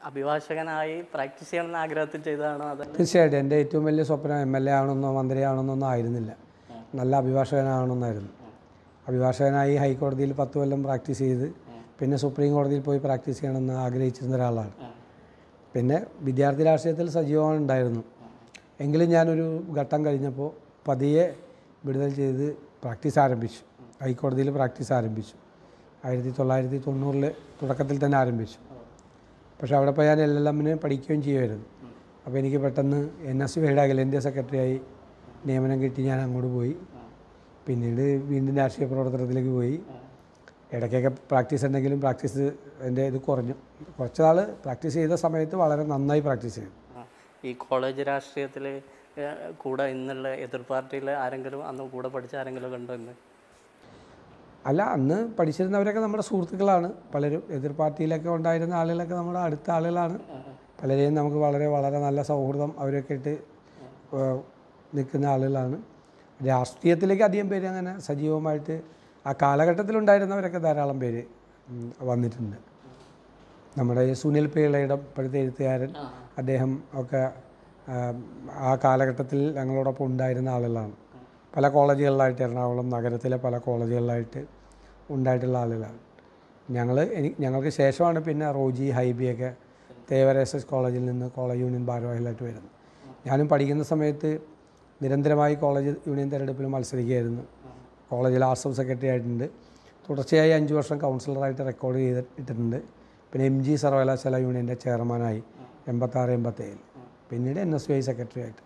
അഭിഭാഷകനായി practice ചെയ്യണമെന്ന് ആഗ്രഹത്തിൽ ചെയ്തതാണോ അത് തീർച്ചയായിട്ടും എൻ്റെ ഏറ്റവും വലിയ സ്വപ്നം എം എൽ എ ആവണമെന്നോ മന്ത്രി ആവണമെന്നൊന്നും ആയിരുന്നില്ല നല്ല അഭിഭാഷകനാവണമെന്നായിരുന്നു അഭിഭാഷകനായി ഹൈക്കോടതിയിൽ പത്ത് കൊല്ലം പ്രാക്ടീസ് ചെയ്ത് പിന്നെ സുപ്രീം കോടതിയിൽ പോയി പ്രാക്ടീസ് ചെയ്യണമെന്ന് ആഗ്രഹിച്ചിരുന്ന ഒരാളാണ് പിന്നെ വിദ്യാർത്ഥി രാഷ്ട്രീയത്തിൽ സജീവമാണ് ഉണ്ടായിരുന്നു എങ്കിലും ഞാനൊരു ഘട്ടം കഴിഞ്ഞപ്പോൾ പതിയെ വിടുതൽ ചെയ്ത് പ്രാക്ടീസ് ആരംഭിച്ചു ഹൈക്കോടതിയിൽ പ്രാക്ടീസ് ആരംഭിച്ചു ആയിരത്തി തൊള്ളായിരത്തി തൊണ്ണൂറിൽ തുടക്കത്തിൽ തന്നെ ആരംഭിച്ചു പക്ഷേ അവിടെ പോയി ഞാൻ എൽ എൽ എമ്മിന് പഠിക്കുകയും ചെയ്യുമായിരുന്നു അപ്പോൾ എനിക്ക് പെട്ടെന്ന് എൻ എസ് വിയുടെ അഖിലേന്ത്യാ സെക്രട്ടറിയായി നിയമനം കിട്ടി ഞാൻ അങ്ങോട്ട് പോയി പിന്നീട് വീണ്ടും രാഷ്ട്രീയ പ്രവർത്തനത്തിലേക്ക് പോയി ഇടയ്ക്കൊക്കെ പ്രാക്ടീസ് ഉണ്ടെങ്കിലും പ്രാക്ടീസ് എൻ്റെ ഇത് കുറഞ്ഞു കുറച്ച് നാൾ പ്രാക്ടീസ് ചെയ്ത സമയത്ത് വളരെ നന്നായി പ്രാക്ടീസ് ചെയ്തു ആ. ഈ കോളേജ് രാഷ്ട്രീയത്തിൽ കൂടെ ഇന്നുള്ള എതിർ പാർട്ടിയിൽ ആരെങ്കിലും അന്ന് കൂടെ പഠിച്ച ആരെങ്കിലും കണ്ടോ ഇന്ന് അല്ല അന്ന് പഠിച്ചിരുന്നവരൊക്കെ നമ്മുടെ സുഹൃത്തുക്കളാണ് പലരും എതിർ പാർട്ടിയിലൊക്കെ ഉണ്ടായിരുന്ന ആളുകളൊക്കെ നമ്മുടെ അടുത്ത ആളുകളാണ് പലരെയും നമുക്ക് വളരെ വളരെ നല്ല സൗഹൃദം അവരൊക്കെ ഇട്ട് ഏഹ്, നിൽക്കുന്ന ആളുകളാണ് രാഷ്ട്രീയത്തിലേക്ക് അധികം പേര് അങ്ങനെ സജീവമായിട്ട് ആ കാലഘട്ടത്തിലുണ്ടായിരുന്നവരൊക്കെ ധാരാളം പേര് ഉം, വന്നിട്ടുണ്ട് നമ്മുടെ ഈ സുനിൽ പിള്ളയുടെ ഇപ്പോഴത്തെ എഴുത്തുകാരൻ അദ്ദേഹം ഒക്കെ ആ, ആ കാലഘട്ടത്തിൽ ഞങ്ങളോടൊപ്പം ഉണ്ടായിരുന്ന ആളുകളാണ് പല കോളേജുകളിലായിട്ട് എറണാകുളം നഗരത്തിലെ പല കോളേജുകളിലായിട്ട് ഉണ്ടായിട്ടുള്ള ആളുകളാണ് ഞങ്ങൾ എനിക്ക് ഞങ്ങൾക്ക് ശേഷമാണ് പിന്നെ റോജി ഹൈബിയൊക്കെ തേവര എസ് എസ് കോളേജിൽ നിന്ന് കോളേജ് യൂണിയൻ ഭാരവാഹികളായിട്ട് വരുന്നത് ഞാനും പഠിക്കുന്ന സമയത്ത് നിരന്തരമായി കോളേജ് യൂണിയൻ തിരഞ്ഞെടുപ്പിൽ മത്സരിക്കുകയായിരുന്നു കോളേജിൽ ആർട്സ് ഓഫ് സെക്രട്ടറി ആയിട്ടുണ്ട് തുടർച്ചയായി അഞ്ച് വർഷം കൗൺസിലറായിട്ട് റെക്കോർഡ് ചെയ്തിട്ടുണ്ട് പിന്നെ എം ജി സർവകലാശാല യൂണിയൻ്റെ ചെയർമാനായി എൺപത്താറ് എൺപത്തേഴിൽ പിന്നീട് N S B I secretary ആയിട്ട്